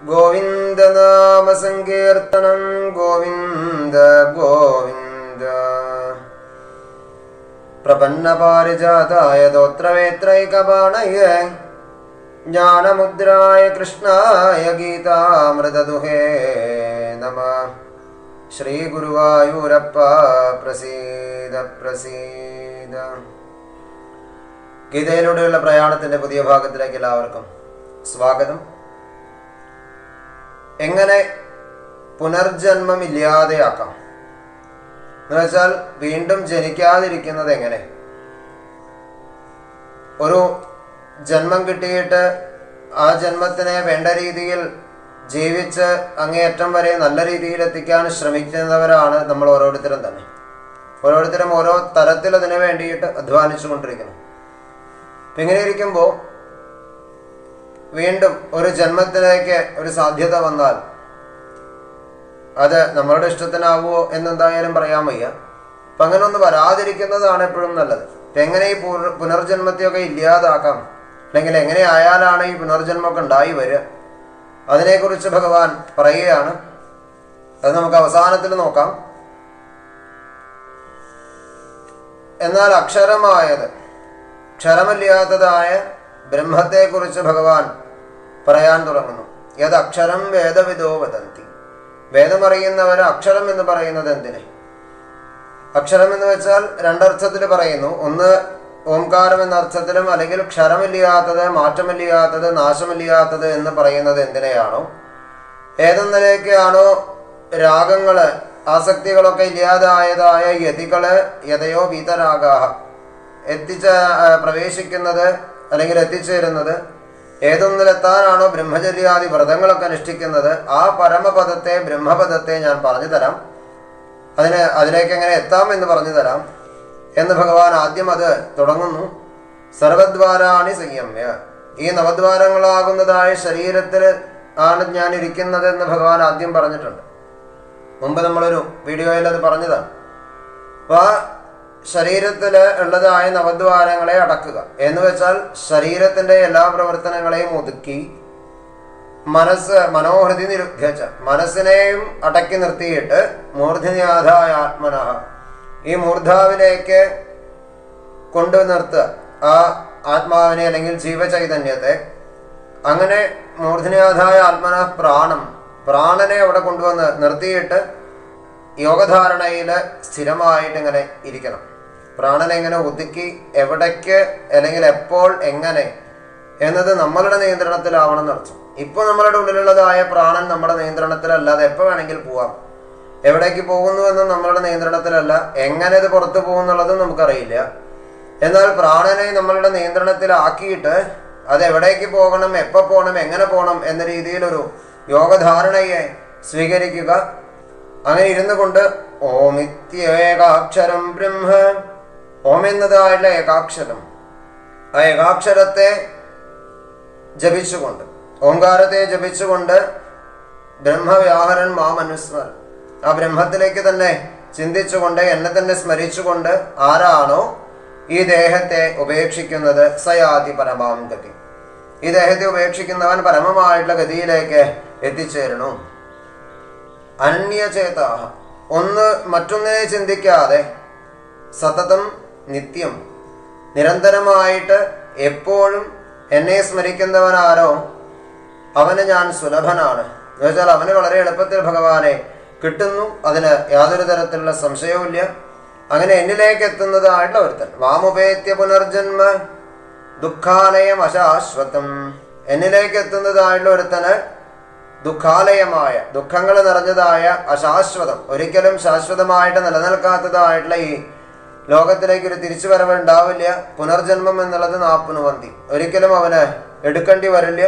गोविन्दनामसङ्कीर्तनं गोविन्द गोविन्द प्रपन्नपारिजाताय दोत्रवेत्रैकबाणय ज्ञानमुद्राय कृष्णाय गीतामृतदुहे नमः ശ്രീഗുരുവായൂരപ്പ പ്രസീദ പ്രസീദ ഗീതയിലൂടെയുള്ള പ്രയാണത്തിന്റെ പുതിയ ഭാഗത്തിലേക്ക് എല്ലാവർക്കും സ്വാഗതം എങ്ങനെ പുനർജന്മം ഇല്ലാതെയാക്കാം എന്ന് വെച്ചാൽ വീണ്ടും ജനിക്കാതിരിക്കുന്നത് എങ്ങനെ ഒരു ജന്മം കിട്ടിയിട്ട് ആ ജന്മത്തിനെ വേണ്ട രീതിയിൽ ജീവിച്ച് അങ്ങേയറ്റം വരെ നല്ല രീതിയിൽ എത്തിക്കാൻ ശ്രമിക്കുന്നവരാണ് നമ്മൾ ഓരോരുത്തരും തന്നെ ഓരോരുത്തരും ഓരോ തരത്തിൽ അതിനു വേണ്ടിയിട്ട് അധ്വാനിച്ചു കൊണ്ടിരിക്കണം അപ്പം ഇങ്ങനെ ഇരിക്കുമ്പോൾ വീണ്ടും ഒരു ജന്മത്തിലേക്ക് ഒരു സാധ്യത വന്നാൽ അത് നമ്മളുടെ ഇഷ്ടത്തിനാവുമോ എന്നെന്തായാലും പറയാൻ വയ്യ അപ്പം അങ്ങനെ ഒന്ന് വരാതിരിക്കുന്നതാണ് എപ്പോഴും നല്ലത് ഇപ്പം എങ്ങനെ ഈ പുനർ- പുനർജന്മത്തെയൊക്കെ ഇല്ലാതാക്കാം അല്ലെങ്കിൽ എങ്ങനെ ആയാലാണ് ഈ പുനർജന്മമൊക്കെ ഉണ്ടായി വരിക അതിനെക്കുറിച്ച് ഭഗവാൻ പറയുകയാണ് അത് നമുക്ക് അവസാനത്തിൽ നോക്കാം എന്നാൽ അക്ഷരമായത് ക്ഷരമില്ലാത്തതായ ബ്രഹ്മത്തെക്കുറിച്ച് ഭഗവാൻ പറയാൻ തുടങ്ങുന്നു യത് അക്ഷരം വേദവിദോ വദന്തി വേദമറിയുന്നവർ അക്ഷരം എന്ന് പറയുന്നത് എന്തിനെ അക്ഷരം എന്ന് വെച്ചാൽ രണ്ടർത്ഥത്തിൽ പറയുന്നു ഒന്ന് ഓംകാരം എന്ന അർത്ഥത്തിലും അല്ലെങ്കിൽ ക്ഷരമില്ലാത്തത് മാറ്റമില്ലാത്തത് നാശമില്ലാത്തത് എന്ന് പറയുന്നത് എന്തിനെയാണോ ഏതെന്നിലേക്കാണോ രാഗങ്ങള് ആസക്തികളൊക്കെ ഇല്ലാതായതായ യതികള് യഥയോ വീതരാഗാഹ എത്തിച്ച ആ, പ്രവേശിക്കുന്നത് അല്ലെങ്കിൽ എത്തിച്ചേരുന്നത് ഏതൊന്നിലെത്താനാണോ ബ്രഹ്മചര്യാദി വ്രതങ്ങളൊക്കെ അനുഷ്ഠിക്കുന്നത് ആ പരമപദത്തെ ബ്രഹ്മപദത്തെ ഞാൻ പറഞ്ഞു തരാം അതിന് അതിലേക്ക് എങ്ങനെ എത്താം എന്ന് പറഞ്ഞു തരാം എന്ന് ഭഗവാൻ ആദ്യം അത് തുടങ്ങുന്നു സർവദ്വാരാണി സംയമ്യ ഈ നവദ്വാരങ്ങളാകുന്നതായ ശരീരത്തിൽ ആണ് ഞാൻ ഇരിക്കുന്നത് എന്ന് ഭഗവാൻ ആദ്യം പറഞ്ഞിട്ടുണ്ട് മുമ്പ് നമ്മളൊരു വീഡിയോയിൽ അത് പറഞ്ഞതാണ് അപ്പൊ ആ ശരീരത്തിൽ ഉള്ളതായ നവദ്വാരങ്ങളെ അടക്കുക എന്ന് വെച്ചാൽ ശരീരത്തിന്റെ എല്ലാ പ്രവർത്തനങ്ങളെയും ഒതുക്കി മനസ്സ് മനോഹൃതി നിരുദ്ധിച്ച മനസ്സിനെയും അടക്കി നിർത്തിയിട്ട് മൂർധന്യാധായ ആത്മനഃ ഈ മൂർധാവിലേക്ക് കൊണ്ടു നിർത്തുക ആ ആത്മാവിനെ അല്ലെങ്കിൽ ജീവചൈതന്യത്തെ അങ്ങനെ മൂർധന്യാധായ ആത്മന പ്രാണം പ്രാണനെ അവിടെ കൊണ്ടുവന്ന് നിർത്തിയിട്ട് യോഗധാരണയിൽ സ്ഥിരമായിട്ട് ഇങ്ങനെ ഇരിക്കണം പ്രാണനെ ഇങ്ങനെ ഒതുക്കി എവിടേക്ക് അല്ലെങ്കിൽ എപ്പോൾ എങ്ങനെ എന്നത് നമ്മളുടെ നിയന്ത്രണത്തിലാവണം എന്നർത്ഥം ഇപ്പോൾ നമ്മളുടെ ഉള്ളിലുള്ളതായ പ്രാണൻ നമ്മുടെ നിയന്ത്രണത്തിലല്ലാതെ എപ്പോൾ വേണമെങ്കിൽ പോവാം എവിടേക്ക് പോകുന്നു എന്നും നമ്മളുടെ നിയന്ത്രണത്തിലല്ല എങ്ങനെ ഇത് പുറത്തു പോകുന്നുള്ളതും നമുക്കറിയില്ല എന്നാൽ പ്രാണനെ നമ്മളുടെ നിയന്ത്രണത്തിലാക്കിയിട്ട് അത് എവിടേക്ക് പോകണം എപ്പോൾ പോകണം എങ്ങനെ പോകണം എന്ന രീതിയിലൊരു യോഗധാരണയെ സ്വീകരിക്കുക അങ്ങനെ ഇരുന്നു കൊണ്ട് ഓമിത്യേകാക്ഷരം ബ്രഹ്മ ഓം എന്നതായുള്ള ഏകാക്ഷരം ആ ഏകാക്ഷരത്തെ ജപിച്ചുകൊണ്ട് ഓങ്കാരത്തെ ജപിച്ചുകൊണ്ട് ബ്രഹ്മവ്യാഹരൻ മാം അനുസ്മർ ആ ബ്രഹ്മത്തിലേക്ക് തന്നെ ചിന്തിച്ചുകൊണ്ട് എന്നെ തന്നെ സ്മരിച്ചുകൊണ്ട് ആരാണോ ഈ ദേഹത്തെ ഉപേക്ഷിക്കുന്നത് സയാതി പരമാം ഗതി ഈ ദേഹത്തെ ഉപേക്ഷിക്കുന്നവൻ പരമമായിട്ടുള്ള ഗതിയിലേക്ക് എത്തിച്ചേരണു അന്യചേതാഹ ഒന്ന് മറ്റൊന്നിനെ ചിന്തിക്കാതെ സതതം നിത്യം നിരന്തരമായിട്ട് എപ്പോഴും എന്നെ സ്മരിക്കുന്നവനാരോ അവന് ഞാൻ സുലഭനാണ് എന്ന് വെച്ചാൽ അവന് വളരെ എളുപ്പത്തിൽ ഭഗവാനെ കിട്ടുന്നു അതിന് യാതൊരു തരത്തിലുള്ള സംശയവുമില്ല അങ്ങനെ എന്നിലേക്ക് എത്തുന്നതായിട്ടുള്ള ഒരുത്തൻ വാമുപേത്യ പുനർജന്മ ദുഃഖാലയം അശാശ്വതം എന്നിലേക്ക് എത്തുന്നതായിട്ടുള്ള ഒരുത്തന് ദുഃഖാലയമായ ദുഃഖങ്ങൾ നിറഞ്ഞതായ അശാശ്വതം ഒരിക്കലും ശാശ്വതമായിട്ട് നിലനിൽക്കാത്തതായിട്ടുള്ള ഈ ലോകത്തിലേക്ക് ഒരു തിരിച്ചുവരവ് ഉണ്ടാവില്ല പുനർജന്മം എന്നുള്ളത് നാപ്പുനുവന്തി ഒരിക്കലും അവന് എടുക്കേണ്ടി വരില്ല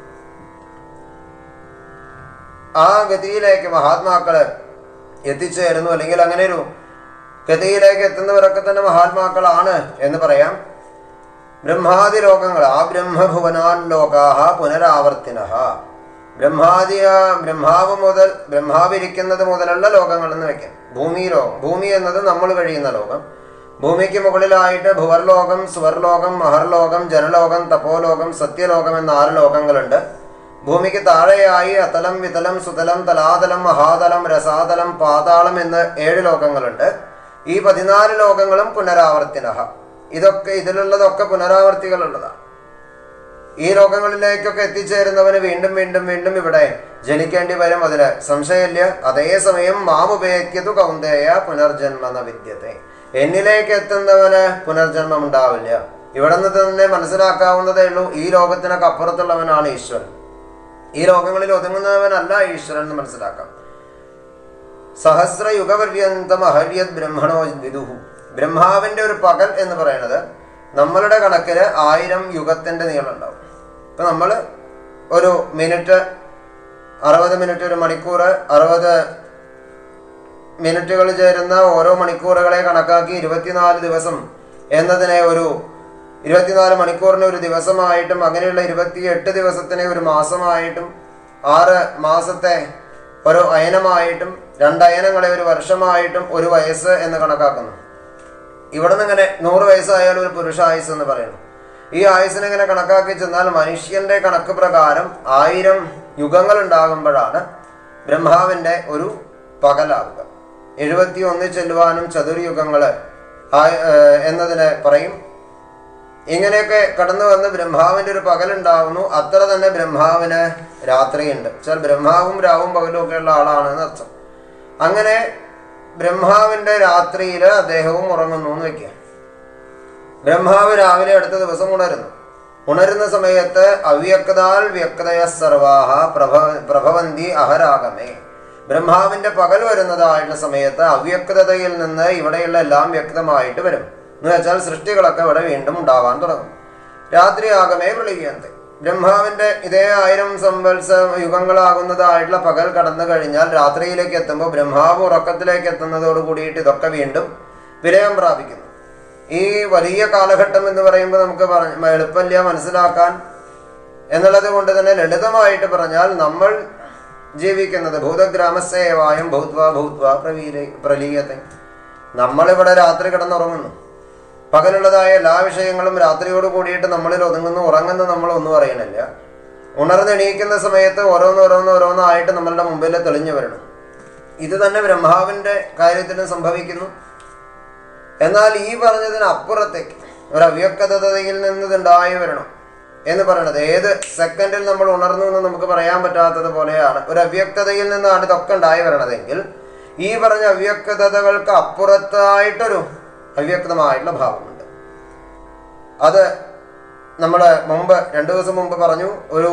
ആ ഗതിയിലേക്ക് മഹാത്മാക്കള് എത്തിച്ചേരുന്നു അല്ലെങ്കിൽ അങ്ങനെ ഒരു ഗതിയിലേക്ക് എത്തുന്നവരൊക്കെ തന്നെ മഹാത്മാക്കളാണ് എന്ന് പറയാം ബ്രഹ്മാദി ലോകങ്ങൾ ആ ബ്രഹ്മഭുവനാൻ ലോകാഹ പുനരാവർത്തിന ബ്രഹ്മാദി ബ്രഹ്മാവ് മുതൽ ബ്രഹ്മാവിരിക്കുന്നത് മുതലുള്ള ലോകങ്ങൾ എന്ന് വെക്കാം ഭൂമി ലോകം ഭൂമി എന്നത് നമ്മൾ കഴിയുന്ന ലോകം ഭൂമിക്ക് മുകളിലായിട്ട് ഭുവർലോകം സുവർലോകം മഹർലോകം ജനലോകം തപോലോകം സത്യലോകം എന്ന ആറ് ലോകങ്ങളുണ്ട് ഭൂമിക്ക് താഴെയായി അതലം വിതലം സുതലം തലാതലം മഹാതലം രസാതലം പാതാളം എന്ന് ഏഴ് ലോകങ്ങളുണ്ട് ഈ പതിനാല് ലോകങ്ങളും പുനരാവർത്തിനഹ ഇതൊക്കെ ഇതിലുള്ളതൊക്കെ പുനരാവർത്തികളുള്ളതാണ് ഈ ലോകങ്ങളിലേക്കൊക്കെ എത്തിച്ചേരുന്നവന് വീണ്ടും വീണ്ടും വീണ്ടും ഇവിടെ ജനിക്കേണ്ടി വരും അതിന് സംശയമില്ല അതേസമയം മാമുപേക്യതു കൗന്ദേയ പുനർജന്മന വിദ്യത്തെ എന്നിലേക്ക് എത്തുന്നവന് പുനർജന്മം ഉണ്ടാവില്ല ഇവിടെ നിന്ന് തന്നെ മനസ്സിലാക്കാവുന്നതേ ഉള്ളൂ ഈ ലോകത്തിനൊക്കെ അപ്പുറത്തുള്ളവനാണ് ഈശ്വരൻ ഈ ലോകങ്ങളിൽ ഒതുങ്ങുന്നവനല്ല ഈശ്വരൻ എന്ന് മനസ്സിലാക്കാം സഹസ്രയുഗപര്യന്തം അഹര്യത് ബ്രഹ്മണോ വിദുഹു ബ്രഹ്മാവിന്റെ ഒരു പകൽ എന്ന് പറയുന്നത് നമ്മളുടെ കണക്കില് ആയിരം യുഗത്തിന്റെ നീളം ഉണ്ടാവും ഇപ്പൊ നമ്മൾ ഒരു മിനിറ്റ് അറുപത് മിനിറ്റ് ഒരു മണിക്കൂർ അറുപത് മിനിറ്റുകൾ ചേരുന്ന ഓരോ മണിക്കൂറുകളെ കണക്കാക്കി ഇരുപത്തിനാല് ദിവസം എന്നതിനെ ഒരു ഇരുപത്തിനാല് മണിക്കൂറിനെ ഒരു ദിവസമായിട്ടും അങ്ങനെയുള്ള ഇരുപത്തിയെട്ട് ദിവസത്തിനെ ഒരു മാസമായിട്ടും ആറ് മാസത്തെ ഒരു അയനമായിട്ടും രണ്ട് അയനങ്ങളെ ഒരു വർഷമായിട്ടും ഒരു വയസ്സ് എന്ന് കണക്കാക്കുന്നു ഇവിടെ നിന്ന് ഇങ്ങനെ നൂറ് വയസ്സായാലും ഒരു പുരുഷായുസ് എന്ന് പറയുന്നു ഈ ആയുസിനെ ഇങ്ങനെ കണക്കാക്കി ചെന്നാൽ മനുഷ്യന്റെ കണക്ക് പ്രകാരം ആയിരം യുഗങ്ങൾ ഉണ്ടാകുമ്പോഴാണ് ബ്രഹ്മാവിന്റെ ഒരു പകലാവുക എഴുപത്തി ഒന്ന് ചെല്ലുവാനും ചതുർയുഗങ്ങള് ആയ- ഏഹ് എന്നതിനെ പറയും ഇങ്ങനെയൊക്കെ കടന്നു വന്ന് ബ്രഹ്മാവിന്റെ ഒരു പകലുണ്ടാവുന്നു അത്ര തന്നെ ബ്രഹ്മാവിന് രാത്രിയുണ്ട് വെച്ചാൽ ബ്രഹ്മാവും രാവും പകലും ഒക്കെ ഉള്ള ആളാണെന്ന് അർത്ഥം അങ്ങനെ ബ്രഹ്മാവിന്റെ രാത്രിയിൽ അദ്ദേഹവും ഉറങ്ങുന്നു എന്ന് വെക്കുക ബ്രഹ്മാവ് രാവിലെ അടുത്ത ദിവസം ഉണരുന്നു ഉണരുന്ന സമയത്ത് അവ്യക്താൽ വ്യക്തയ സർവാഹ പ്രഭ പ്രഭവന്തി അഹരാഗമേ ബ്രഹ്മാവിന്റെ പകൽ വരുന്നതായിട്ടുള്ള സമയത്ത് അവ്യക്തതയിൽ നിന്ന് ഇവിടെയുള്ള എല്ലാം വ്യക്തമായിട്ട് വരും എന്ന് വെച്ചാൽ സൃഷ്ടികളൊക്കെ ഇവിടെ വീണ്ടും ഉണ്ടാവാൻ തുടങ്ങും രാത്രി ആകമേ വിളിക്കുന്നത് ബ്രഹ്മാവിന്റെ ഇതേ ആയിരം സംവത്സ യുഗങ്ങളാകുന്നതായിട്ടുള്ള പകൽ കടന്നു കഴിഞ്ഞാൽ രാത്രിയിലേക്ക് എത്തുമ്പോൾ ബ്രഹ്മാവ് ഉറക്കത്തിലേക്ക് എത്തുന്നതോട് കൂടിയിട്ട് ഇതൊക്കെ വീണ്ടും വിലയം പ്രാപിക്കുന്നു ഈ വലിയ കാലഘട്ടം എന്ന് പറയുമ്പോൾ നമുക്ക് പറഞ്ഞ എളുപ്പമില്ല മനസ്സിലാക്കാൻ എന്നുള്ളത് കൊണ്ട് തന്നെ ലളിതമായിട്ട് പറഞ്ഞാൽ നമ്മൾ ജീവിക്കുന്നത് ഭൂതഗ്രാമസേവായം ഭൂത്വ ഭൂത്വ പ്രവീല പ്രലീയത്തെ നമ്മളിവിടെ രാത്രി കിടന്നുറങ്ങുന്നു പകലുള്ളതായ എല്ലാ വിഷയങ്ങളും രാത്രിയോട് കൂടിയിട്ട് നമ്മളിൽ ഒതുങ്ങുന്നു ഉറങ്ങുന്നു നമ്മൾ ഒന്നും അറിയണില്ല ഉണർന്നെണീക്കുന്ന സമയത്ത് ഓരോന്ന് ഓരോന്ന് ഓരോന്നായിട്ട് നമ്മളുടെ മുമ്പിൽ തെളിഞ്ഞു വരണം ഇത് തന്നെ ബ്രഹ്മാവിന്റെ കാര്യത്തിലും സംഭവിക്കുന്നു എന്നാൽ ഈ പറഞ്ഞതിന് അപ്പുറത്തേക്ക് ഒരു അവ്യക്തതയിൽ നിന്ന് ഇതുണ്ടായി വരണം എന്ന് പറയണത് ഏത് സെക്കൻഡിൽ നമ്മൾ ഉണർന്നു എന്ന് നമുക്ക് പറയാൻ പറ്റാത്തത് പോലെയാണ് ഒരു അവ്യക്തതയിൽ നിന്നാണ് ഇതൊക്കെ ഉണ്ടായി വരണതെങ്കിൽ ഈ പറഞ്ഞ അവ്യക്തതകൾക്ക് അപ്പുറത്തായിട്ടൊരു അവ്യക്തമായിട്ടുള്ള ഭാവമുണ്ട് അത് നമ്മൾ മുമ്പ് രണ്ടു ദിവസം മുമ്പ് പറഞ്ഞു ഒരു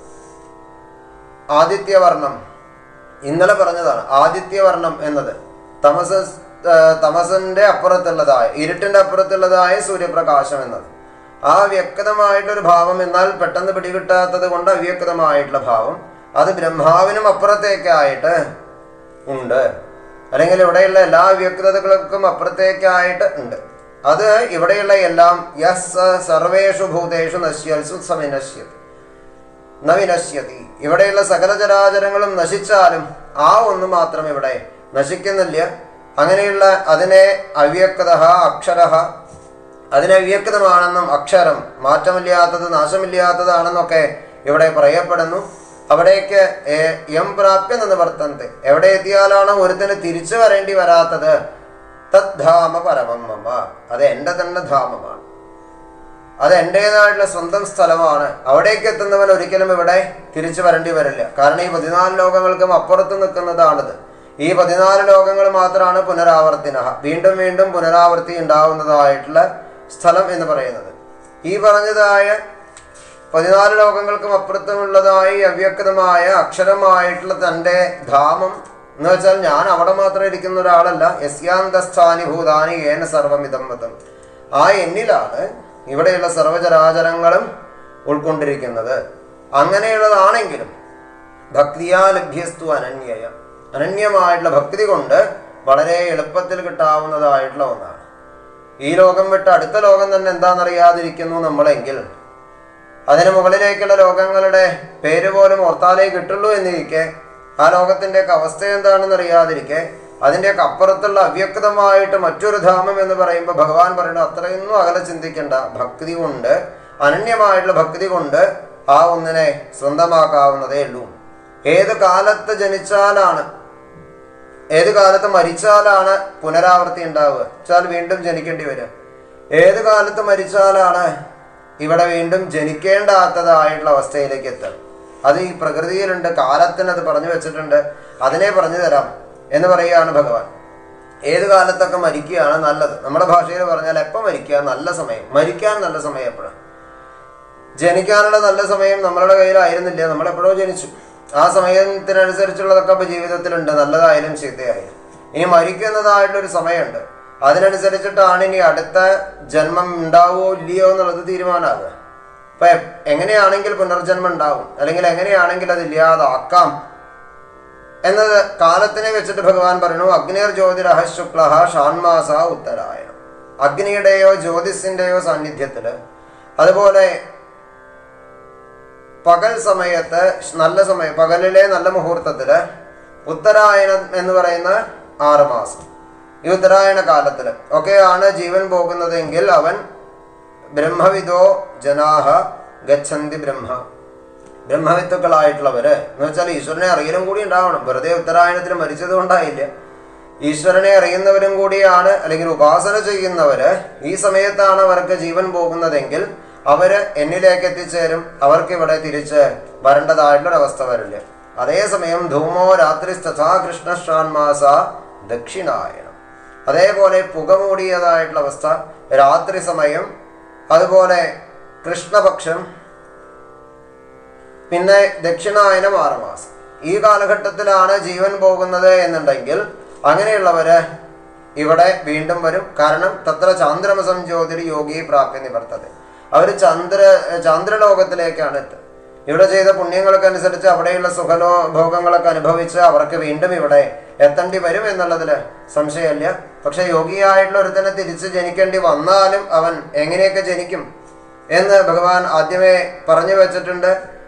ആദിത്യവർണം ഇന്നലെ പറഞ്ഞതാണ് ആദിത്യവർണം എന്നത് തമസ് ആ, തമസിന്റെ അപ്പുറത്തുള്ളതായ ഇരുട്ടിന്റെ അപ്പുറത്തുള്ളതായ സൂര്യപ്രകാശം എന്നത് ആ വ്യക്തമായിട്ടൊരു ഭാവം എന്നാൽ പെട്ടെന്ന് പിടികിട്ടാത്തത് കൊണ്ട് അവ്യക്തമായിട്ടുള്ള ഭാവം അത് ബ്രഹ്മാവിനും അപ്പുറത്തേക്കായിട്ട് ഉണ്ട് അല്ലെങ്കിൽ ഇവിടെയുള്ള എല്ലാ വ്യക്തതകൾക്കും അപ്പുറത്തേക്കായിട്ട് ഉണ്ട് അത് ഇവിടെയുള്ള എല്ലാം യസ് സർവേഷു ഭൂതേഷു നശ്യൽസു സമിനശ്യതി നവിനശ്യതി ഇവിടെയുള്ള സകല ചരാചരങ്ങളും നശിച്ചാലും ആ ഒന്ന് മാത്രം ഇവിടെ നശിക്കുന്നില്ല അങ്ങനെയുള്ള അതിനെ അവ്യക്ത അക്ഷര അതിനെ അവ്യക്തമാണെന്നും അക്ഷരം മാറ്റമില്ലാത്തത് നാശമില്ലാത്തതാണെന്നൊക്കെ ഇവിടെ പറയപ്പെടുന്നു അവിടേക്ക് ഏ- യം പ്രാപ്യ നിന്ന് വർത്തന്ത് എവിടെ എത്തിയാലാണോ ഒരുത്തിന് തിരിച്ചു വരേണ്ടി വരാത്തത് തദ്ധാമ പരമം മമ അത് എൻ്റെ തന്നെ ധാമമാണ് അത് എൻ്റേതായിട്ടുള്ള സ്വന്തം സ്ഥലമാണ് അവിടേക്ക് എത്തുന്നവൻ ഒരിക്കലും ഇവിടെ തിരിച്ചു വരേണ്ടി വരില്ല കാരണം ഈ പതിനാല് ലോകങ്ങൾക്കും അപ്പുറത്ത് നിൽക്കുന്നതാണിത് ഈ പതിനാല് ലോകങ്ങൾ മാത്രമാണ് പുനരാവർത്തിന വീണ്ടും വീണ്ടും പുനരാവർത്തി ഉണ്ടാവുന്നതായിട്ടുള്ള സ്ഥലം എന്ന് പറയുന്നത് ഈ പറഞ്ഞതായ പതിനാല് ലോകങ്ങൾക്കും അപ്പുറത്തുമുള്ളതായി അവ്യക്തമായ അക്ഷരമായിട്ടുള്ള തൻ്റെ ധാമം എന്ന് വെച്ചാൽ ഞാൻ അവിടെ മാത്രം ഇരിക്കുന്ന ഒരാളല്ല യസ്യാന്തസ്ഥാനി ഭൂതാനി ഏന സർവമിതം മതം ആ എന്നിലാണ് ഇവിടെയുള്ള സർവചരാചരങ്ങളും ഉൾക്കൊണ്ടിരിക്കുന്നത് അങ്ങനെയുള്ളതാണെങ്കിലും ഭക്തിയാ ലഭ്യസ്തു അനന്യയ അനന്യമായിട്ടുള്ള ഭക്തി കൊണ്ട് വളരെ എളുപ്പത്തിൽ കിട്ടാവുന്നതായിട്ടുള്ള ഒന്നാണ് ഈ ലോകം വിട്ട് അടുത്ത ലോകം തന്നെ എന്താണെന്നറിയാതിരിക്കുന്നു നമ്മളെങ്കിൽ അതിന് മുകളിലേക്കുള്ള ലോകങ്ങളുടെ പേര് പോലും ഓർത്താലേ കിട്ടുള്ളൂ എന്നിരിക്കെ ആ ലോകത്തിൻ്റെയൊക്കെ അവസ്ഥ എന്താണെന്ന് അറിയാതിരിക്കെ അതിൻ്റെയൊക്കെ അപ്പുറത്തുള്ള അവ്യക്തമായിട്ട് മറ്റൊരു ധാമം എന്ന് പറയുമ്പോൾ ഭഗവാൻ പറയുന്നത് അത്രയൊന്നും അകലെ ചിന്തിക്കേണ്ട ഭക്തി കൊണ്ട് അനന്യമായിട്ടുള്ള ഭക്തി കൊണ്ട് ആ ഒന്നിനെ സ്വന്തമാക്കാവുന്നതേ ഉള്ളൂ ഏത് കാലത്ത് ജനിച്ചാലാണ് ഏത് കാലത്ത് മരിച്ചാലാണ് പുനരാവൃത്തി ഉണ്ടാവുക വെച്ചാൽ വീണ്ടും ജനിക്കേണ്ടി വരിക ഏത് കാലത്ത് മരിച്ചാലാണ് ഇവിടെ വീണ്ടും ജനിക്കേണ്ടാത്തതായിട്ടുള്ള അവസ്ഥയിലേക്ക് എത്തുക അത് ഈ പ്രകൃതിയിലുണ്ട് കാലത്തിന് അത് പറഞ്ഞു വെച്ചിട്ടുണ്ട് അതിനെ പറഞ്ഞു തരാം എന്ന് പറയുകയാണ് ഭഗവാൻ ഏത് കാലത്തൊക്കെ മരിക്കുകയാണ് നല്ലത് നമ്മുടെ ഭാഷയിൽ പറഞ്ഞാൽ എപ്പോൾ മരിക്കുക നല്ല സമയം മരിക്കാൻ നല്ല സമയം എപ്പോഴാണ് ജനിക്കാനുള്ള നല്ല സമയം നമ്മളുടെ കയ്യിലായിരുന്നില്ല നമ്മൾ എപ്പോഴോ ജനിച്ചു ആ സമയത്തിനനുസരിച്ചുള്ളതൊക്കെ ഇപ്പോൾ ജീവിതത്തിലുണ്ട് നല്ലതായാലും ചീത്തയായാലും ഇനി മരിക്കുന്നതായിട്ടൊരു സമയമുണ്ട് അതിനനുസരിച്ചിട്ടാണ് ഇനി അടുത്ത ജന്മം ഉണ്ടാവുമോ ഇല്ലയോ എന്നുള്ളത് തീരുമാനമാകുക ഇപ്പൊ എ- എങ്ങനെയാണെങ്കിൽ പുനർജന്മം ഉണ്ടാവും അല്ലെങ്കിൽ എങ്ങനെയാണെങ്കിൽ അത് ഇല്ലാതാക്കാം എന്നത് കാലത്തിനെ വെച്ചിട്ട് ഭഗവാൻ പറഞ്ഞു അഗ്നിർ ജ്യോതിരഹ ശുക്ല ഷാൺമാസ ഉത്തരായണം അഗ്നിയുടെയോ ജ്യോതിസിന്റെയോ സാന്നിധ്യത്തില് അതുപോലെ പകൽ സമയത്ത് നല്ല സമയം പകലിലെ നല്ല മുഹൂർത്തത്തില് ഉത്തരായണം എന്ന് പറയുന്ന ആറ് മാസം ഈ ഉത്തരായണ കാലത്തിൽ ഒക്കെയാണ് ജീവൻ പോകുന്നതെങ്കിൽ അവൻ ബ്രഹ്മവിദോ ജനാഹ ഗച്ഛന്തി ബ്രഹ്മ ബ്രഹ്മവിത്തുക്കളായിട്ടുള്ളവര് എന്ന് വെച്ചാൽ ഈശ്വരനെ അറിയലും കൂടി ഉണ്ടാവണം വെറുതെ ഉത്തരായണത്തിൽ മരിച്ചത് കൊണ്ടായില്ല ഈശ്വരനെ അറിയുന്നവരും കൂടിയാണ് അല്ലെങ്കിൽ ഉപാസന ചെയ്യുന്നവര് ഈ സമയത്താണ് അവർക്ക് ജീവൻ പോകുന്നതെങ്കിൽ അവര് എന്നിലേക്ക് എത്തിച്ചേരും അവർക്ക് ഇവിടെ തിരിച്ച് വരേണ്ടതായിട്ടുള്ളൊരവസ്ഥ വരില്ല അതേസമയം ധൂമോ രാത്രി തഥാ കൃഷ്ണശ്രാൻമാസ ദക്ഷിണായനം അതേപോലെ പുക മൂടിയതായിട്ടുള്ള അവസ്ഥ രാത്രി സമയം അതുപോലെ കൃഷ്ണപക്ഷം പിന്നെ ദക്ഷിണായനം ആറ് മാസം ഈ കാലഘട്ടത്തിലാണ് ജീവൻ പോകുന്നത് എന്നുണ്ടെങ്കിൽ അങ്ങനെയുള്ളവര് ഇവിടെ വീണ്ടും വരും കാരണം തത്ര ചാന്ദ്രമസം ജ്യോതിരി യോഗി പ്രാപ്തി നിവർത്തത് അവർ ചന്ദ്ര ചാന്ദ്രലോകത്തിലേക്കാണ് എത്തുക ഇവിടെ ചെയ്ത പുണ്യങ്ങൾക്കനുസരിച്ച് അവിടെയുള്ള സുഖലോ ഭോഗങ്ങളൊക്കെ അനുഭവിച്ച് അവർക്ക് വീണ്ടും ഇവിടെ എത്തേണ്ടി വരും എന്നുള്ളതിൽ സംശയമില്ല പക്ഷെ യോഗിയായിട്ടുള്ള ഒരുത്തനെ തിരിച്ച് ജനിക്കേണ്ടി വന്നാലും അവൻ എങ്ങനെയൊക്കെ ജനിക്കും എന്ന് ഭഗവാൻ ആദ്യമേ പറഞ്ഞു വെച്ചിട്ടുണ്ട്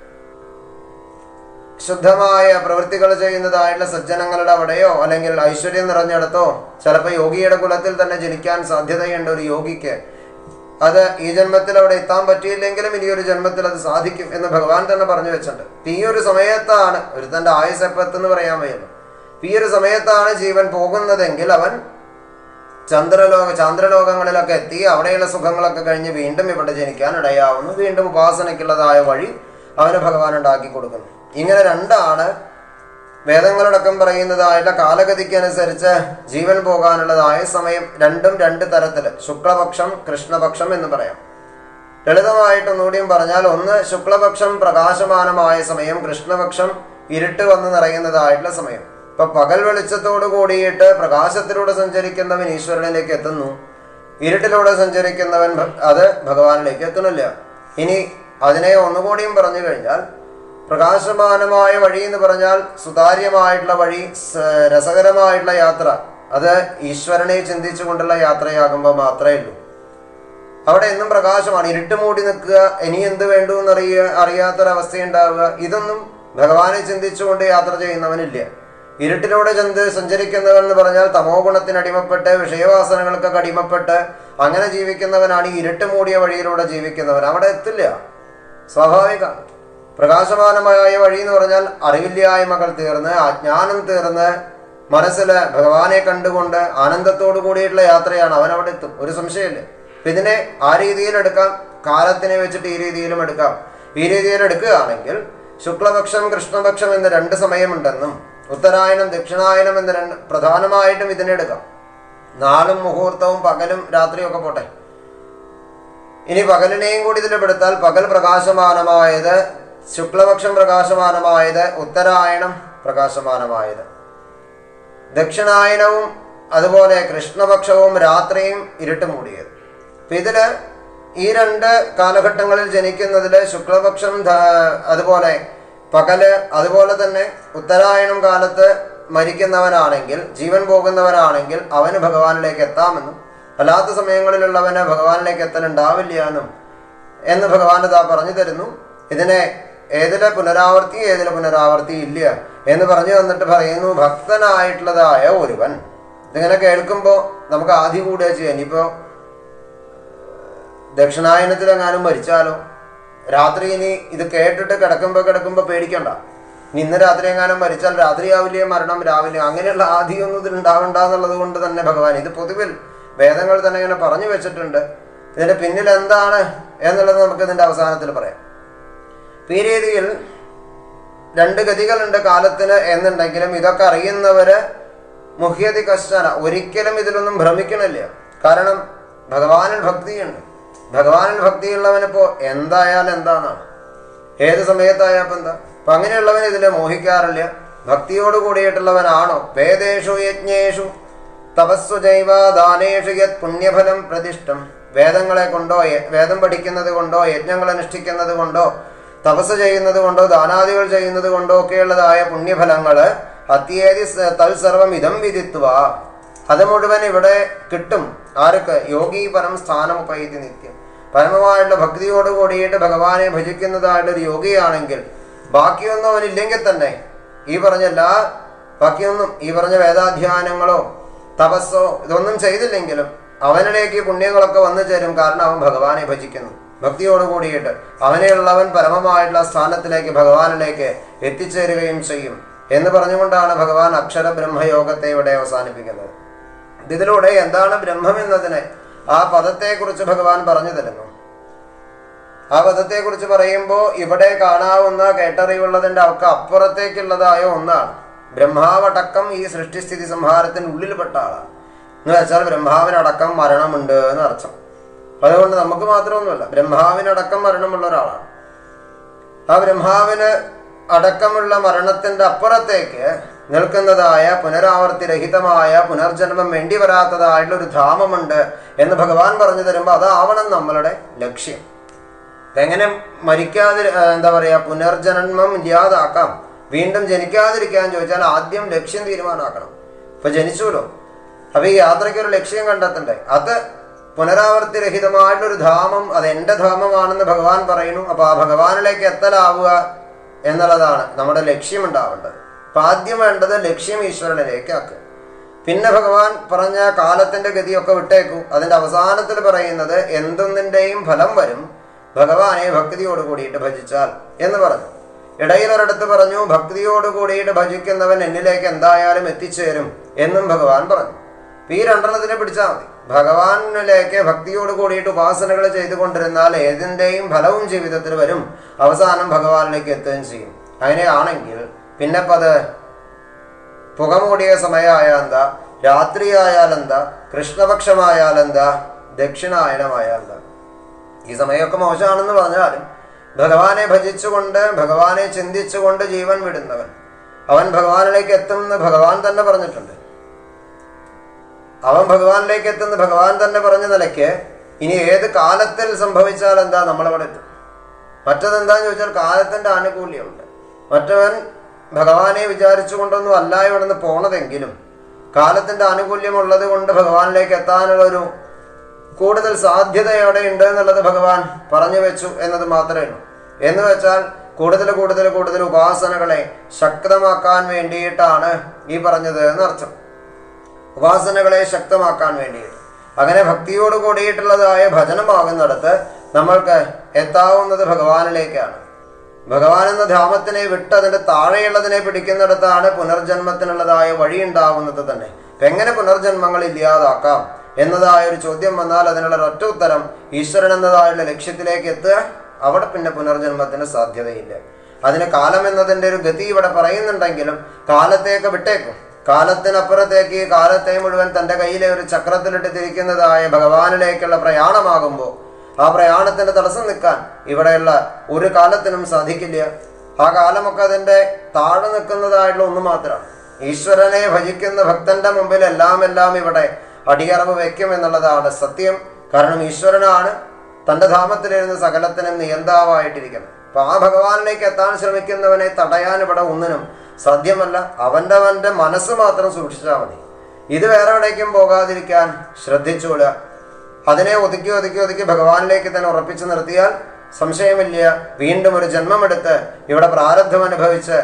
ശുദ്ധമായ പ്രവൃത്തികൾ ചെയ്യുന്നതായിട്ടുള്ള സജ്ജനങ്ങളുടെ അവിടെയോ അല്ലെങ്കിൽ ഐശ്വര്യം നിറഞ്ഞിടത്തോ ചിലപ്പോൾ യോഗിയുടെ കുലത്തിൽ തന്നെ ജനിക്കാൻ സാധ്യതയുണ്ട് ഒരു യോഗിക്ക് അത് ഈ ജന്മത്തിൽ അവിടെ എത്താൻ പറ്റിയില്ലെങ്കിലും ഇനി ഒരു ജന്മത്തിൽ അത് സാധിക്കും എന്ന് ഭഗവാൻ തന്നെ പറഞ്ഞു വെച്ചിട്ടുണ്ട് ഇപ്പൊ ഈ ഒരു സമയത്താണ് ഒരു തന്റെ ആയുസ് എപ്പത്തെന്ന് പറയാൻ വയ്യല്ലോ ഇപ്പൊ ഈ ഒരു സമയത്താണ് ജീവൻ പോകുന്നതെങ്കിൽ അവൻ ചന്ദ്രലോക ചന്ദ്രലോകങ്ങളിലൊക്കെ എത്തി അവിടെയുള്ള സുഖങ്ങളൊക്കെ കഴിഞ്ഞ് വീണ്ടും ഇവിടെ ജനിക്കാൻ ഇടയാവുന്നു വീണ്ടും ഉപാസനയ്ക്കുള്ളതായ വഴി അവന് ഭഗവാൻ ഉണ്ടാക്കി കൊടുക്കുന്നു ഇങ്ങനെ രണ്ടാണ് വേദങ്ങളടക്കം പറയുന്നതായിട്ടുള്ള കാലഗതിക്ക് അനുസരിച്ച് ജീവൻ പോകാനുള്ളതായ സമയം രണ്ടും രണ്ട് തരത്തില് ശുക്ലപക്ഷം കൃഷ്ണപക്ഷം എന്ന് പറയാം ലളിതമായിട്ട് ഒന്നുകൂടിയും പറഞ്ഞാൽ ഒന്ന് ശുക്ലപക്ഷം പ്രകാശമാനമായ സമയം കൃഷ്ണപക്ഷം ഇരുട്ട് വന്ന് നിറയുന്നതായിട്ടുള്ള സമയം ഇപ്പൊ പകൽ വെളിച്ചത്തോട് കൂടിയിട്ട് പ്രകാശത്തിലൂടെ സഞ്ചരിക്കുന്നവൻ ഈശ്വരനിലേക്ക് എത്തുന്നു ഇരുട്ടിലൂടെ സഞ്ചരിക്കുന്നവൻ ഭ- അത് ഭഗവാനിലേക്ക് എത്തുന്നില്ല ഇനി അതിനെ ഒന്നുകൂടിയും പറഞ്ഞു കഴിഞ്ഞാൽ പ്രകാശമാനമായ വഴി എന്ന് പറഞ്ഞാൽ സുതാര്യമായിട്ടുള്ള വഴി സ- രസകരമായിട്ടുള്ള യാത്ര അത് ഈശ്വരനെ ചിന്തിച്ചുകൊണ്ടുള്ള യാത്രയാകുമ്പോൾ മാത്രമേ ഉള്ളൂ അവിടെ എന്നും പ്രകാശമാണ് ഇരുട്ട് മൂടി നിൽക്കുക ഇനി എന്ത് വേണ്ടു എന്നറിയ അറിയാത്തൊരവസ്ഥയുണ്ടാവുക ഇതൊന്നും ഭഗവാനെ ചിന്തിച്ചുകൊണ്ട് യാത്ര ചെയ്യുന്നവനില്ല ഇരുട്ടിലൂടെ ചെന്ന് സഞ്ചരിക്കുന്നവൻ എന്ന് പറഞ്ഞാൽ തമോ ഗുണത്തിന് അടിമപ്പെട്ട് വിഷയവാസനകൾക്കൊക്കെ അടിമപ്പെട്ട് അങ്ങനെ ജീവിക്കുന്നവനാണ് ഈ ഇരുട്ട് മൂടിയ വഴിയിലൂടെ ജീവിക്കുന്നവൻ അവിടെ എത്തില്ല സ്വാഭാവികമാണ് പ്രകാശമാനമായ വഴി എന്ന് പറഞ്ഞാൽ അറിവില്ലായ്മകൾ തീർന്ന് അജ്ഞാനം തീർന്ന് മനസ്സില് ഭഗവാനെ കണ്ടുകൊണ്ട് ആനന്ദത്തോടു കൂടിയിട്ടുള്ള യാത്രയാണ് അവൻ അവിടെ എത്തും ഒരു സംശയമില്ല അപ്പൊ ഇതിനെ ആ രീതിയിൽ എടുക്കാം കാലത്തിനെ വെച്ചിട്ട് ഈ രീതിയിലും എടുക്കാം ഈ രീതിയിൽ എടുക്കുകയാണെങ്കിൽ ശുക്ലപക്ഷം കൃഷ്ണപക്ഷം എന്ന രണ്ട് സമയമുണ്ടെന്നും ഉത്തരായനം ദക്ഷിണായനം എന്ന രണ്ട് പ്രധാനമായിട്ടും ഇതിനെടുക്കാം നാളും മുഹൂർത്തവും പകലും രാത്രിയും ഒക്കെ പോട്ടെ ഇനി പകലിനെയും കൂടി ഇതിൽ പെടുത്താൽ പകൽ പ്രകാശമാനമായത് ശുക്ലപക്ഷം പ്രകാശമാനമായത് ഉത്തരായണം പ്രകാശമാനമായത് ദക്ഷിണായനവും അതുപോലെ കൃഷ്ണപക്ഷവും രാത്രിയും ഇരുട്ട് മൂടിയത് അപ്പൊ ഇതില് ഈ രണ്ട് കാലഘട്ടങ്ങളിൽ ജനിക്കുന്നതില് ശുക്ലപക്ഷം ധ- അതുപോലെ പകല് അതുപോലെ തന്നെ ഉത്തരായണം കാലത്ത് മരിക്കുന്നവനാണെങ്കിൽ ജീവൻ പോകുന്നവനാണെങ്കിൽ അവന് ഭഗവാനിലേക്ക് എത്താമെന്നും അല്ലാത്ത സമയങ്ങളിലുള്ളവന് ഭഗവാനിലേക്ക് എത്തലുണ്ടാവില്ല എന്നും എന്ന് ഭഗവാൻ ഇതാ പറഞ്ഞു തരുന്നു ഇതിനെ ഏതിലെ പുനരാവർത്തി ഏതിലെ പുനരാവർത്തി ഇല്ല എന്ന് പറഞ്ഞു തന്നിട്ട് പറയുന്നു ഭക്തനായിട്ടുള്ളതായ ഒരുവൻ ഇതിങ്ങനെ കേൾക്കുമ്പോൾ നമുക്ക് ആദ്യം കൂടുക ചെയ്യാം ഇനിയിപ്പോൾ ദക്ഷിണായനത്തിലെങ്ങാനും മരിച്ചാലോ രാത്രി ഇനി ഇത് കേട്ടിട്ട് കിടക്കുമ്പോൾ കിടക്കുമ്പോൾ പേടിക്കണ്ട ഇനി ഇന്ന് രാത്രി എങ്ങാനും മരിച്ചാൽ രാത്രിയാവില്ലേ മരണം രാവിലെ അങ്ങനെയുള്ള ആധിയൊന്നും ഇതിൽ ഉണ്ടാവണ്ട എന്നുള്ളത് കൊണ്ട് തന്നെ ഭഗവാൻ ഇത് പൊതുവിൽ വേദങ്ങൾ തന്നെ ഇങ്ങനെ പറഞ്ഞു വെച്ചിട്ടുണ്ട് ഇതിന്റെ പിന്നിൽ എന്താണ് എന്നുള്ളത് നമുക്ക് ഇതിന്റെ അവസാനത്തിൽ പറയാം ഇപ്പൊ ഈ രീതിയിൽ രണ്ട് ഗതികളുണ്ട് കാലത്തിന് എന്നുണ്ടെങ്കിലും ഇതൊക്കെ അറിയുന്നവര് മുഹ്യതി കഷ്ടന ഒരിക്കലും ഇതിലൊന്നും ഭ്രമിക്കണില്ല കാരണം ഭഗവാനിൽ ഭക്തിയുണ്ട് ഭഗവാനിൽ ഭക്തിയുള്ളവനിപ്പോ എന്തായാലും എന്താന്നാണ് ഏത് സമയത്തായപ്പോ എന്താ അപ്പൊ അങ്ങനെയുള്ളവൻ ഇതിനെ മോഹിക്കാറില്ല ഭക്തിയോട് കൂടിയിട്ടുള്ളവനാണോ വേദേഷു യജ്ഞേഷു തപസ്സു ജൈവ ദാനേഷു യത് പുണ്യഫലം പ്രതിഷ്ഠം വേദങ്ങളെ കൊണ്ടോ യ- വേദം പഠിക്കുന്നത് കൊണ്ടോ യജ്ഞങ്ങൾ അനുഷ്ഠിക്കുന്നത് കൊണ്ടോ തപസ് ചെയ്യുന്നത് കൊണ്ടോ ദാനാദികൾ ചെയ്യുന്നത് കൊണ്ടോ ഒക്കെയുള്ളതായ പുണ്യഫലങ്ങള് അത്യേതി സ- തൽസർവം ഇതം വിധിത്വ അത് മുഴുവൻ ഇവിടെ കിട്ടും ആർക്ക് യോഗി പരം സ്ഥാനമുപൈതി നിത്യം പരമമായിട്ടുള്ള ഭക്തിയോട് കൂടിയിട്ട് ഭഗവാനെ ഭജിക്കുന്നതായിട്ടൊരു യോഗിയാണെങ്കിൽ ബാക്കിയൊന്നും അവനില്ലെങ്കിൽ തന്നെ ഈ പറഞ്ഞ എല്ലാ ബാക്കിയൊന്നും ഈ പറഞ്ഞ വേദാധ്യാനങ്ങളോ തപസ്സോ ഇതൊന്നും ചെയ്തില്ലെങ്കിലും അവനിലേക്ക് പുണ്യങ്ങളൊക്കെ വന്നു ചേരും കാരണം അവൻ ഭഗവാനെ ഭജിക്കുന്നു ഭക്തിയോട് കൂടിയിട്ട് അവനെയുള്ളവൻ പരമമായിട്ടുള്ള സ്ഥാനത്തിലേക്ക് ഭഗവാനിലേക്ക് എത്തിച്ചേരുകയും ചെയ്യും എന്ന് പറഞ്ഞുകൊണ്ടാണ് ഭഗവാൻ അക്ഷര ബ്രഹ്മയോഗത്തെ ഇവിടെ അവസാനിപ്പിക്കുന്നത് ഇതിലൂടെ എന്താണ് ബ്രഹ്മം എന്നതിനെ ആ പദത്തെക്കുറിച്ച് ഭഗവാൻ പറഞ്ഞു തരുന്നു ആ പദത്തെക്കുറിച്ച് പറയുമ്പോൾ ഇവിടെ കാണാവുന്ന കേട്ടറിവുള്ളതിൻ്റെ ഒക്കെ അപ്പുറത്തേക്കുള്ളതായ ഒന്നാണ് ബ്രഹ്മാവടക്കം ഈ സൃഷ്ടിസ്ഥിതി സംഹാരത്തിന് ഉള്ളിൽപ്പെട്ട ആളാണ് എന്ന് വെച്ചാൽ ബ്രഹ്മാവിനടക്കം മരണമുണ്ട് എന്ന് അർത്ഥം അതുകൊണ്ട് നമുക്ക് മാത്രമൊന്നുമല്ല ബ്രഹ്മാവിനടക്കം മരണമുള്ള ഒരാളാണ് ആ ബ്രഹ്മാവിന് അടക്കമുള്ള മരണത്തിന്റെ അപ്പുറത്തേക്ക് നിൽക്കുന്നതായ പുനരാവർത്തി രഹിതമായ പുനർജന്മം വേണ്ടി വരാത്തതായിട്ടുള്ള ഒരു ധാമമുണ്ട് എന്ന് ഭഗവാൻ പറഞ്ഞു തരുമ്പോൾ അതാവണം നമ്മളുടെ ലക്ഷ്യം ഇപ്പൊ എങ്ങനെ മരിക്കാതി ആ, എന്താ പറയാ പുനർജന്മം ഇല്ലാതാക്കാം വീണ്ടും ജനിക്കാതിരിക്കാൻ ചോദിച്ചാൽ ആദ്യം ലക്ഷ്യം തീരുമാനമാക്കണം ഇപ്പൊ ജനിച്ചുല്ലോ അപ്പൊ ഈ യാത്രയ്ക്ക് ഒരു ലക്ഷ്യം കണ്ടെത്തണ്ടേ അത് പുനരാവർത്തി രഹിതമായിട്ടൊരു ധാമം അത് എൻ്റെ ധാമമാണെന്ന് ഭഗവാൻ പറയുന്നു അപ്പൊ ആ ഭഗവാനിലേക്ക് എത്തലാവുക എന്നുള്ളതാണ് നമ്മുടെ ലക്ഷ്യം ഉണ്ടാവേണ്ടത് അപ്പൊ ആദ്യം വേണ്ടത് ലക്ഷ്യം ഈശ്വരനിലേക്ക് ആക്കുക പിന്നെ ഭഗവാൻ പറഞ്ഞ കാലത്തിന്റെ ഗതിയൊക്കെ വിട്ടേക്കൂ അതിന്റെ അവസാനത്തിൽ പറയുന്നത് എന്തൊന്നിന്റെയും ഫലം വരും ഭഗവാനെ ഭക്തിയോട് കൂടിയിട്ട് ഭജിച്ചാൽ എന്ന് പറഞ്ഞു ഇടയിലൊരിടത്ത് പറഞ്ഞു ഭക്തിയോട് കൂടിയിട്ട് ഭജിക്കുന്നവൻ എന്നിലേക്ക് എന്തായാലും എത്തിച്ചേരും എന്നും ഭഗവാൻ പറഞ്ഞു അപ്പൊ ഈ രണ്ടെണ്ണത്തിനെ പിടിച്ചാൽ മതി ഭഗവാനിലേക്ക് ഭക്തിയോട് കൂടിയിട്ട് ഉപാസനകൾ ചെയ്തുകൊണ്ടിരുന്നാൽ ഏതിൻ്റെയും ഫലവും ജീവിതത്തിൽ വരും അവസാനം ഭഗവാനിലേക്ക് എത്തുകയും ചെയ്യും അങ്ങനെയാണെങ്കിൽ പിന്നെ ഇപ്പം അത് പുകമൂടിയ സമയമായാൽ എന്താ രാത്രിയായാൽ എന്താ കൃഷ്ണപക്ഷമായാൽ എന്താ ദക്ഷിണായനമായാൽ എന്താ ഈ സമയമൊക്കെ മോശമാണെന്ന് പറഞ്ഞാലും ഭഗവാനെ ഭജിച്ചുകൊണ്ട് ഭഗവാനെ ചിന്തിച്ചുകൊണ്ട് ജീവൻ വിടുന്നവൻ അവൻ ഭഗവാനിലേക്ക് എത്തുമെന്ന് ഭഗവാൻ തന്നെ പറഞ്ഞിട്ടുണ്ട് അവൻ ഭഗവാനിലേക്ക് എത്തുന്ന ഭഗവാൻ തന്നെ പറഞ്ഞ നിലയ്ക്ക് ഇനി ഏത് കാലത്തിൽ സംഭവിച്ചാൽ എന്താ നമ്മളവിടെ എത്തും മറ്റതെന്താന്ന് ചോദിച്ചാൽ കാലത്തിന്റെ ആനുകൂല്യമുണ്ട് മറ്റവൻ ഭഗവാനെ വിചാരിച്ചുകൊണ്ടൊന്നും അല്ല ഇവിടുന്ന് പോണതെങ്കിലും കാലത്തിന്റെ ആനുകൂല്യമുള്ളത് കൊണ്ട് ഭഗവാനിലേക്ക് എത്താനുള്ള ഒരു കൂടുതൽ സാധ്യത എവിടെ ഉണ്ട് എന്നുള്ളത് ഭഗവാൻ പറഞ്ഞു വെച്ചു എന്നത് മാത്രമേ ഉള്ളൂ എന്ന് വെച്ചാൽ കൂടുതൽ കൂടുതൽ കൂടുതൽ ഉപാസനകളെ ശക്തമാക്കാൻ വേണ്ടിയിട്ടാണ് ഈ പറഞ്ഞത് എന്നർത്ഥം ഉപാസനകളെ ശക്തമാക്കാൻ വേണ്ടിയിട്ട് അങ്ങനെ ഭക്തിയോട് കൂടിയിട്ടുള്ളതായ ഭജനമാകുന്നിടത്ത് നമ്മൾക്ക് എത്താവുന്നത് ഭഗവാനിലേക്കാണ് ഭഗവാൻ എന്ന ധാമത്തിനെ വിട്ട് അതിന്റെ താഴെയുള്ളതിനെ പിടിക്കുന്നിടത്താണ് പുനർജന്മത്തിനുള്ളതായ വഴി ഉണ്ടാവുന്നത് തന്നെ അപ്പൊ എങ്ങനെ പുനർജന്മങ്ങൾ ഇല്ലാതാക്കാം എന്നതായ ഒരു ചോദ്യം വന്നാൽ അതിനുള്ള ഒറ്റ ഉത്തരം ഈശ്വരൻ എന്നതായുള്ള ലക്ഷ്യത്തിലേക്ക് എത്തുക അവിടെ പിന്നെ പുനർജന്മത്തിന് സാധ്യതയില്ല അതിന് കാലം എന്നതിന്റെ ഒരു ഗതി ഇവിടെ പറയുന്നുണ്ടെങ്കിലും കാലത്തേക്ക് വിട്ടേക്കും കാലത്തിനപ്പുറത്തേക്ക് ഈ കാലത്തെ മുഴുവൻ തന്റെ കയ്യിലെ ഒരു ചക്രത്തിലിട്ട് തിരിക്കുന്നതായ ഭഗവാനിലേക്കുള്ള പ്രയാണമാകുമ്പോൾ ആ പ്രയാണത്തിന് തടസ്സം നിൽക്കാൻ ഇവിടെയുള്ള ഒരു കാലത്തിനും സാധിക്കില്ല ആ കാലമൊക്കെ അതിന്റെ താഴെ നിൽക്കുന്നതായിട്ടുള്ള ഒന്ന് മാത്രമാണ് ഈശ്വരനെ ഭജിക്കുന്ന ഭക്തന്റെ മുമ്പിൽ എല്ലാം എല്ലാം ഇവിടെ അടിയറവ് വെക്കും എന്നുള്ളതാണ് സത്യം കാരണം ഈശ്വരനാണ് തന്റെ ധാമത്തിലിരുന്ന് സകലത്തിനും നിയന്താവായിട്ടിരിക്കുന്നത് അപ്പൊ ആ ഭഗവാനിലേക്ക് എത്താൻ ശ്രമിക്കുന്നവനെ തടയാൻ ഇവിടെ ഒന്നിനും സാധ്യമല്ല അവന്റെ അവന്റെ മനസ്സ് മാത്രം സൂക്ഷിച്ചാൽ മതി ഇത് വേറെ എവിടേക്കും പോകാതിരിക്കാൻ ശ്രദ്ധിച്ചുകൊള്ളുക അതിനെ ഒതുക്കി ഒതുക്കി ഒതുക്കി ഭഗവാനിലേക്ക് തന്നെ ഉറപ്പിച്ചു നിർത്തിയാൽ സംശയമില്ല വീണ്ടും ഒരു ജന്മമെടുത്ത് ഇവിടെ പ്രാരബ്ധം അനുഭവിച്ച്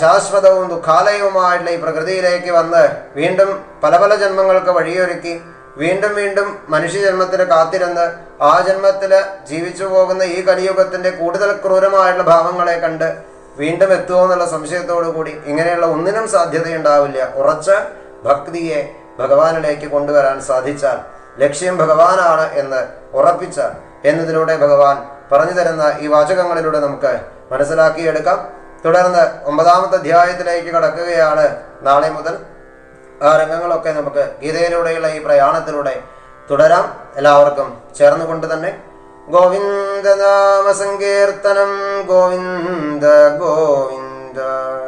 അശാശ്വതവും ദുഃഖാലയവുമായിട്ടുള്ള ഈ പ്രകൃതിയിലേക്ക് വന്ന് വീണ്ടും പല പല ജന്മങ്ങൾക്ക് വഴിയൊരുക്കി വീണ്ടും വീണ്ടും മനുഷ്യജന്മത്തിന് കാത്തിരുന്ന് ആ ജന്മത്തില് ജീവിച്ചു പോകുന്ന ഈ കലിയുഗത്തിന്റെ കൂടുതൽ ക്രൂരമായിട്ടുള്ള ഭാവങ്ങളെ കണ്ട് വീണ്ടും എത്തുമോ എന്നുള്ള സംശയത്തോടു കൂടി ഇങ്ങനെയുള്ള ഒന്നിനും സാധ്യതയുണ്ടാവില്ല ഉറച്ച ഭക്തിയെ ഭഗവാനിലേക്ക് കൊണ്ടുവരാൻ സാധിച്ചാൽ ലക്ഷ്യം ഭഗവാനാണ് എന്ന് ഉറപ്പിച്ചാൽ എന്നതിലൂടെ ഭഗവാൻ പറഞ്ഞു തരുന്ന ഈ വാചകങ്ങളിലൂടെ നമുക്ക് മനസ്സിലാക്കിയെടുക്കാം തുടർന്ന് ഒമ്പതാമത്തെ അധ്യായത്തിലേക്ക് കടക്കുകയാണ് നാളെ മുതൽ ആ രംഗങ്ങളൊക്കെ നമുക്ക് ഗീതയിലൂടെയുള്ള ഈ പ്രയാണത്തിലൂടെ തുടരാം എല്ലാവർക്കും ചേർന്നുകൊണ്ട് തന്നെ ഗോവിന്ദ നാമ സങ്കീർത്തനം ഗോവിന്ദ ഗോവിന്ദ